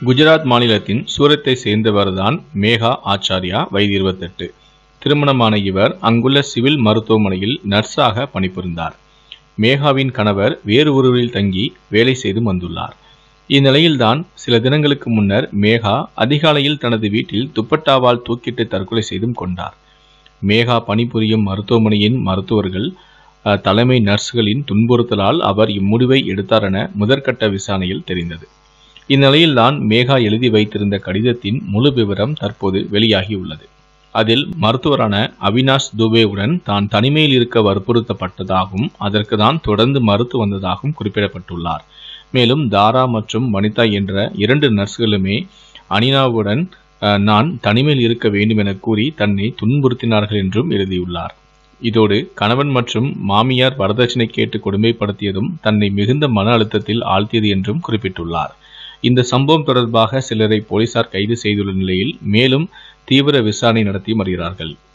குஜராத் மாநிலத்தின் சூரத்தை சேர்ந்தவர்தான் மேகா ஆச்சாரியா வயது இருபத்தெட்டு திருமணமான இவர் அங்குள்ள சிவில் மருத்துவமனையில் நர்ஸாக பணிபுரிந்தார் மேகாவின் கணவர் வேறு ஊரில் தங்கி வேலை செய்து வந்துள்ளார் இந்நிலையில்தான் சில தினங்களுக்கு முன்னர் மேகா அதிகாலையில் தனது வீட்டில் துப்பட்டாவால் தூக்கிட்டு தற்கொலை செய்தும் கொண்டார் மேகா பணிபுரியும் மருத்துவமனையின் மருத்துவர்கள் அஹ், தலைமை நர்ஸ்களின் துன்புறுத்தலால் அவர் இம்முடிவை எடுத்தார் என முதற்கட்ட விசாரணையில் தெரிந்தது இந்நிலையில்தான் மேகா எழுதி வைத்திருந்த கடிதத்தின் முழு விவரம் தற்போது வெளியாகியுள்ளது அதில் மருத்துவரான அவினாஷ் துபேவுடன் தான் தனிமையில் இருக்க வற்புறுத்தப்பட்டதாகவும் அதற்கு தான் தொடர்ந்து மறுத்து வந்ததாகவும் குறிப்பிடப்பட்டுள்ளார் மேலும் தாரா மற்றும் வனிதா என்ற இரண்டு நர்ஸ்களுமே அனினாவுடன் அஹ், நான் தனிமையில் இருக்க வேண்டும் என கூறி தன்னை துன்புறுத்தினார்கள் என்றும் எழுதியுள்ளார் இதோடு கணவன் மற்றும் மாமியார் வரதட்சணை கேட்டு கொடுமைப்படுத்தியதும் தன்னை மிகுந்த மன அழுத்தத்தில் ஆழ்த்தியது என்றும் குறிப்பிட்டுள்ளார் இந்த சம்பவம் தொடர்பாக சிலரை போலீசார் கைது செய்துள்ள நிலையில் மேலும் தீவிர விசாரணை நடத்தி வருகிறார்கள்